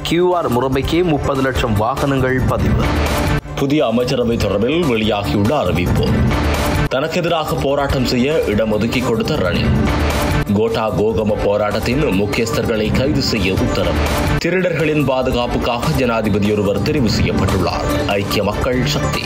QR முறைமைக்கு முப்பது லட்சம் வாகனங்கள் பதிவு புதிய அமைச்சரவை தொடர்பில் வெளியாகியுள்ள அறிவிப்பு தனக்கு எதிராக போராட்டம் செய்ய இடம் ஒதுக்கி கொடுத்த ரணில் கோட்டா கோகம போராட்டத்தின் முக்கியஸ்தர்களை கைது செய்ய உத்தரவு திருடர்களின் பாதுகாப்புக்காக ஜனாதிபதி ஒருவர் தெரிவு செய்யப்பட்டுள்ளார் ஐக்கிய மக்கள் சக்தி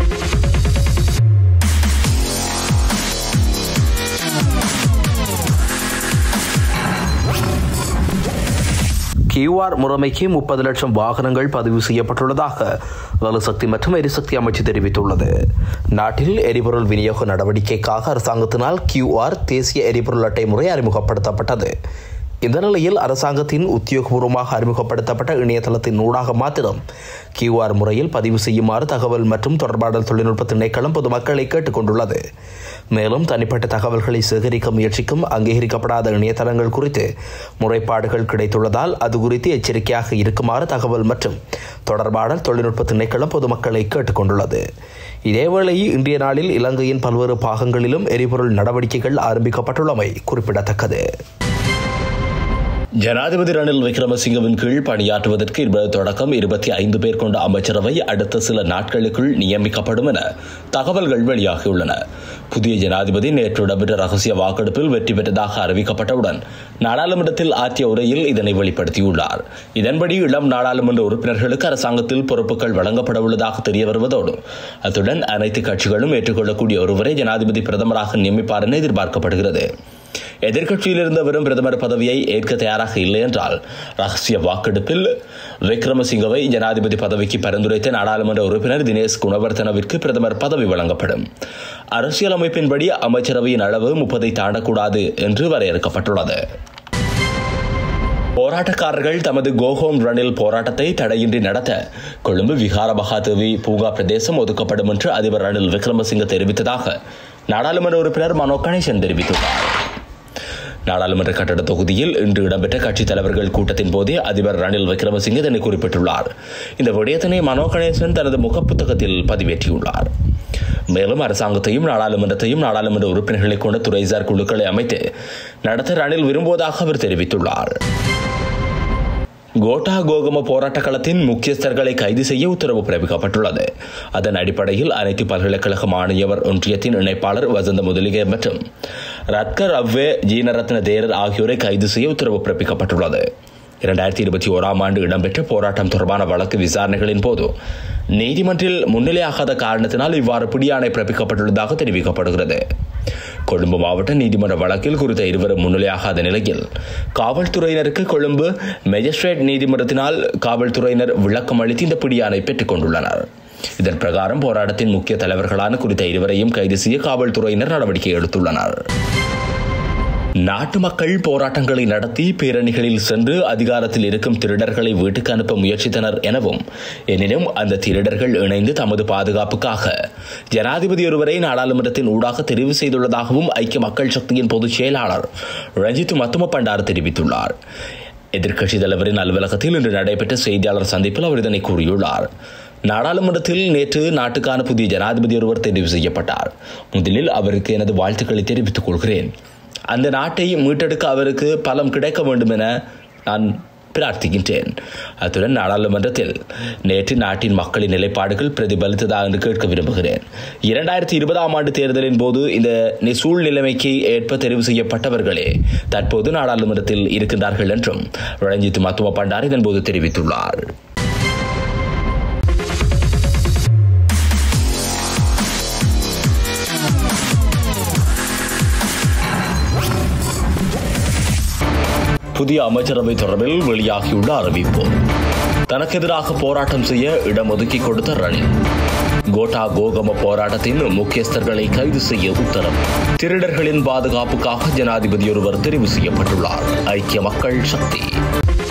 கியூஆர் முறைமைக்கு முப்பது லட்சம் வாகனங்கள் பதிவு செய்யப்பட்டுள்ளதாக வலுசக்தி மற்றும் எரிசக்தி அமைச்சு தெரிவித்துள்ளது நாட்டில் எரிபொருள் விநியோக நடவடிக்கைக்காக அரசாங்கத்தினால் கியூஆர் தேசிய எரிபொருள் அட்டை முறை அறிமுகப்படுத்தப்பட்டது இந்த நிலையில் அரசாங்கத்தின் உத்தியோகபூர்வமாக அறிமுகப்படுத்தப்பட்ட இணையதளத்தின் ஊடாக மாத்திரம் கியூஆர் முறையில் பதிவு செய்யுமாறு தகவல் மற்றும் தொடர்பாடல் தொழில்நுட்ப திணைக்களம் பொதுமக்களை கேட்டுக்கொண்டுள்ளது மேலும் தனிப்பட்ட தகவல்களை சேகரிக்க முயற்சிக்கும் அங்கீகரிக்கப்படாத இணையதளங்கள் குறித்து முறைப்பாடுகள் கிடைத்துள்ளதால் அது குறித்து எச்சரிக்கையாக இருக்குமாறு தகவல் மற்றும் தொடர்பாடல் தொழில்நுட்ப திணைக்களம் பொதுமக்களை கேட்டுக்கொண்டுள்ளது இதேவேளை இன்றைய நாளில் இலங்கையின் பல்வேறு பாகங்களிலும் எரிபொருள் நடவடிக்கைகள் ஆரம்பிக்கப்பட்டுள்ளமை குறிப்பிடத்தக்கது ஜனாதிபதி ரணில் விக்ரமசிங்கவின் கீழ் பணியாற்றுவதற்கு இருபது தொடக்கம் இருபத்தி ஐந்து பேர் கொண்ட அமைச்சரவை அடுத்த சில நாட்களுக்குள் நியமிக்கப்படும் என தகவல்கள் வெளியாகியுள்ளன புதிய ஜனாதிபதி நேற்று இடம்பெற்ற ரகசிய வாக்கெடுப்பில் வெற்றி பெற்றதாக அறிவிக்கப்பட்டவுடன் நாடாளுமன்றத்தில் ஆற்றிய உரையில் இதனை வெளிப்படுத்தியுள்ளார் இதன்படி இளம் நாடாளுமன்ற உறுப்பினர்களுக்கு அரசாங்கத்தில் பொறுப்புகள் வழங்கப்பட உள்ளதாக தெரிய வருவதோடு அத்துடன் அனைத்து கட்சிகளும் ஏற்றுக்கொள்ளக்கூடிய ஒருவரை ஜனாதிபதி பிரதமராக நியமிப்பார் என எதிர்பார்க்கப்படுகிறது எதிர்க்கட்சியில் இருந்த வெறும் பிரதமர் பதவியை ஏற்க தயாராக இல்லை என்றால் ரகசிய வாக்கெடுப்பில் விக்ரமசிங்கவை ஜனாதிபதி பதவிக்கு பரிந்துரைத்த நாடாளுமன்ற உறுப்பினர் தினேஷ் குணவர்த்தனவிற்கு பிரதமர் பதவி வழங்கப்படும் அரசியலமைப்பின்படி அமைச்சரவையின் அளவு முப்பதை தாண்டக்கூடாது என்று வரையறுக்கப்பட்டுள்ளது போராட்டக்காரர்கள் தமது கோஹோம் ரனில் போராட்டத்தை தடையின்றி நடத்த கொழும்பு விகார மகாதேவி பூங்கா பிரதேசம் ஒதுக்கப்படும் என்று அதிபர் ரணில் விக்ரமசிங்க தெரிவித்ததாக நாடாளுமன்ற உறுப்பினர் மனோ கணேசன் தெரிவித்துள்ளார் நாடாளுமன்ற கட்டட தொகுதியில் இன்று இடம்பெற்ற கட்சித் தலைவர்கள் கூட்டத்தின் போதே அதிபர் ரணில் விக்ரமசிங்கே இதனை குறிப்பிட்டுள்ளார் இந்த விடயத்தினை மனோ கணேசன் தனது முகப்புத்தகத்தில் பதிவேற்றியுள்ளார் மேலும் அரசாங்கத்தையும் நாடாளுமன்றத்தையும் நாடாளுமன்ற உறுப்பினர்களை கொண்ட துறைசார் குழுக்களை அமைத்து நடத்த ரணில் விரும்புவதாக அவர் தெரிவித்துள்ளார் கோட்டா கோகம போராட்ட களத்தின் முக்கியஸ்தர்களை கைது செய்ய உத்தரவு பிறப்பிக்கப்பட்டுள்ளது அதன் அடிப்படையில் அனைத்து பல்கலைக்கழக மாணவியவர் ஒன்றியத்தின் இணைப்பாளர் வசந்த முதலிகை மற்றும் ரத்கர் அவ்வே ஜீனரத்ன தேரர் ஆகியோரை கைது செய்ய உத்தரவு பிறப்பிக்கப்பட்டுள்ளது இரண்டாயிரத்தி இருபத்தி ஓராம் ஆண்டு இடம்பெற்ற போராட்டம் தொடர்பான வழக்கு விசாரணைகளின் போது நீதிமன்றில் முன்னிலையாகாத காரணத்தினால் இவ்வாறு பிடியாணை பிறப்பிக்கப்பட்டுள்ளதாக தெரிவிக்கப்படுகிறது கொழும்பு மாவட்ட நீதிமன்ற வழக்கில் குறித்த இருவரும் முன்னிலையாகாத நிலையில் காவல்துறையினருக்கு கொழும்பு மேஜிஸ்ட்ரேட் நீதிமன்றத்தினால் காவல்துறையினர் விளக்கம் அளித்து இந்த பிடியாணை பெற்றுக் கொண்டுள்ளனர் இதன் பிரகாரம் போராட்டத்தின் முக்கிய தலைவர்களான குறித்த இருவரையும் கைது செய்ய காவல்துறையினர் நடவடிக்கை எடுத்துள்ளனர் நாட்டு மக்கள் போராட்டங்களை நடத்தி பேரணிகளில் சென்று அதிகாரத்தில் இருக்கும் திருடர்களை வீட்டுக்கு அனுப்ப முயற்சித்தனர் எனவும் எனினும் அந்த திருடர்கள் இணைந்து தமது பாதுகாப்புக்காக ஜனாதிபதி ஒருவரை நாடாளுமன்றத்தின் ஊடாக தெரிவு செய்துள்ளதாகவும் ஐக்கிய மக்கள் சக்தியின் பொதுச் செயலாளர் ரஞ்சித் மத்தும பண்டார் தெரிவித்துள்ளார் எதிர்க்கட்சித் தலைவரின் அலுவலகத்தில் இன்று நடைபெற்ற செய்தியாளர் சந்திப்பில் அவர் இதனை கூறியுள்ளார் நாடாளுமன்றத்தில் நேற்று நாட்டுக்கான புதிய ஜனாதிபதி ஒருவர் தெரிவு செய்யப்பட்டார் முதலில் அவருக்கு எனது வாழ்த்துக்களை தெரிவித்துக் கொள்கிறேன் அந்த நாட்டை மீட்டெடுக்க அவருக்கு பலம் கிடைக்க வேண்டும் என நான் பிரார்த்திக்கின்றேன் அத்துடன் நாடாளுமன்றத்தில் நேற்று நாட்டின் மக்களின் நிலைப்பாடுகள் பிரதிபலித்ததா என்று கேட்க விரும்புகிறேன் இரண்டாயிரத்தி இருபதாம் ஆண்டு தேர்தலின் போது இந்த சூழ்நிலைமைக்கு ஏற்ப தெரிவு செய்யப்பட்டவர்களே தற்போது நாடாளுமன்றத்தில் இருக்கின்றார்கள் என்றும் ரஞ்சித் மத்துவ பண்டார் இதன்போது தெரிவித்துள்ளார் புதிய அமைச்சரவை தொடர்பில் வெளியாகியுள்ள அறிவிப்பு தனக்கு எதிராக போராட்டம் செய்ய இடம் ஒதுக்கி கொடுத்த ரணில் கோட்டா கோகம போராட்டத்தின் முக்கியஸ்தர்களை கைது செய்ய உத்தரவு திருடர்களின் பாதுகாப்புக்காக ஜனாதிபதி ஒருவர் தெரிவு செய்யப்பட்டுள்ளார் ஐக்கிய மக்கள் சக்தி